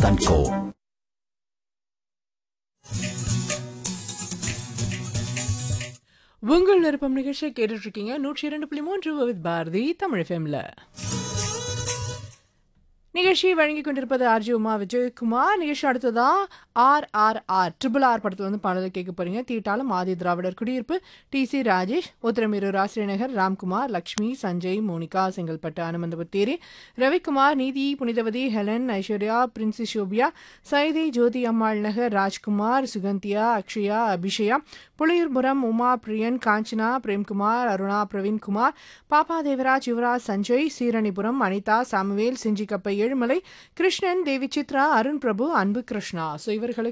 and Co. உங்கள் விருப்பம் நிகழ்ச்சியை கேட்டுட்டு இருக்கீங்க நூற்றி இரண்டு புள்ளி மூன்று வித் பாரதி தமிழ் ஃபெம்ல நிகழ்ச்சியை வழங்கி கொண்டிருப்பது ஆர்ஜி உமா விஜயகுமார் நிகழ்ச்சி அடுத்ததா R R R triple R படத்தில் வந்து பாடலை கேட்க போறீங்க தீட்டாலும் Adi Dravidar Kudiyiruppu T C Rajesh Uthiramerur Asiriyanagar Ramkumar Lakshmi Sanjay Monica Chengalpattu Anumanthaputheri Ravikumar Neethi Punithavathi Helen Aishwarya Princy Sophia Saidai Jothi Ammal Nagar Rajkumar Suganthiya Akshaya Abishaya Puliyurpuram Uma Priyan Kanchana Premkumar Aruna Praveenkumar Pappa Devaraj Yuvaraj Sanjay Seeranipuram Anitha Samuel Sinjikkappai Ezhumalai Krishnan Devi Chitra Arun Prabhu Anbu Krishna so இவர்களுக்கு